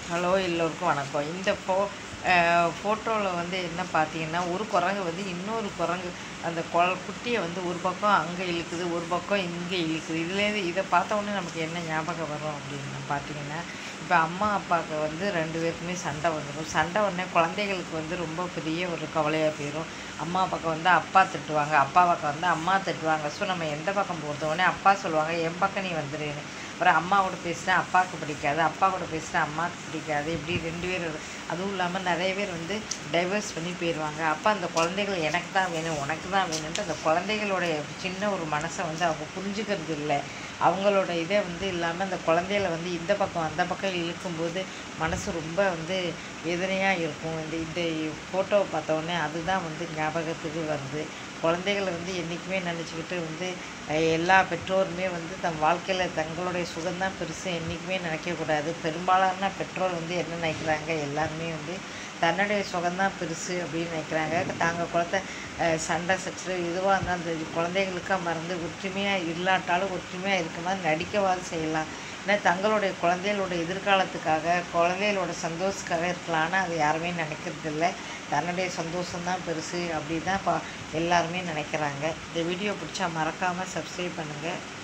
hello எல்லோருக்கும் வணக்கம் இந்த ஃபோ ஃபோட்டோவில் வந்து என்ன பார்த்தீங்கன்னா ஒரு குரங்கு வந்து இன்னொரு குரங்கு அந்த கொ குட்டியை வந்து ஒரு பக்கம் அங்கே இழுக்குது ஒரு பக்கம் இங்கே இழுக்குது இதுலேருந்து இதை பார்த்த உடனே நமக்கு என்ன ஞாபகம் வரும் அப்படின்னு பார்த்தீங்கன்னா இப்போ அம்மா அப்பாவுக்கு வந்து ரெண்டு பேருக்குமே சண்டை வந்துடும் சண்டை உடனே குழந்தைகளுக்கு வந்து ரொம்ப பெரிய ஒரு கவலையாக போயிடும் அம்மா பக்கம் வந்து அப்பா திட்டுவாங்க அப்பா பக்கம் வந்து அம்மா திட்டுவாங்க ஸோ நம்ம எந்த பக்கம் போகிறது உடனே அப்பா சொல்லுவாங்க என் பக்கம் நீ வந்துடுன்னு அப்புறம் அம்மா கூட பேசினா அப்பாவுக்கு பிடிக்காது அப்பா கூட பேசினா அம்மாவுக்கு பிடிக்காது இப்படி ரெண்டு பேர் இரு- அதுவும் இல்லாமல் நிறைய பேர் வந்து டைவர்ஸ் பண்ணி போயிடுவாங்க அப்போ அந்த குழந்தைகள் எனக்கு தான் வேணும் உனக்கு தான் வேணும்ன்ட்டு அந்த குழந்தைகளுடைய சின்ன ஒரு மனசை வந்து அவங்க புரிஞ்சுக்கிறது இல்லை அவங்களோட இதை வந்து இல்லாமல் அந்த குழந்தைகளை வந்து இந்த பக்கம் அந்த பக்கம் இழுக்கும்போது மனசு ரொம்ப வந்து வேதனையாக இருக்கும் இந்த இந்த ஃபோட்டோவை பார்த்த உடனே அதுதான் வந்து ஞாபகத்துக்கு வருது குழந்தைகளை வந்து என்றைக்குமே நினச்சிக்கிட்டு வந்து அஹ், எல்லா பெற்றோருமே வந்து தம் வாழ்க்கையில் தங்களுடைய சுகம்தான் பெருசு என்றைக்குமே நினைக்கக்கூடாது பெரும்பாலான பெற்றோர் வந்து என்ன நினைக்கிறாங்க எல்லாருமே வந்து தன்னுடைய சுகம்தான் பெருசு அப்படின்னு நினைக்கிறாங்க தாங்க குழந்தை அஹ், சண்டை சச்சரவு எதுவாக இருந்தாலும் அந்த குழந்தைகளுக்காக மறந்து ஒற்றுமையாக இல்லாட்டாலும் ஒற்றுமையாக இருக்க மாதிரி நடிக்கவாது செய்யலாம் ஏன்னா தங்களுடைய குழந்தைகளோட எதிர்காலத்துக்காக குழந்தைகளோட சந்தோஷத்துக்காக இருக்கலாம் ஆனால் அது யாருமே நினைக்கிறது இல்லை தன்னுடைய சந்தோஷம்தான் பெருசு அப்படி தான் இப்போ எல்லாருமே நினைக்கிறாங்க இந்த வீடியோ பிடிச்சா மறக்காமல் சப்ஸ்கிரைப் பண்ணுங்கள்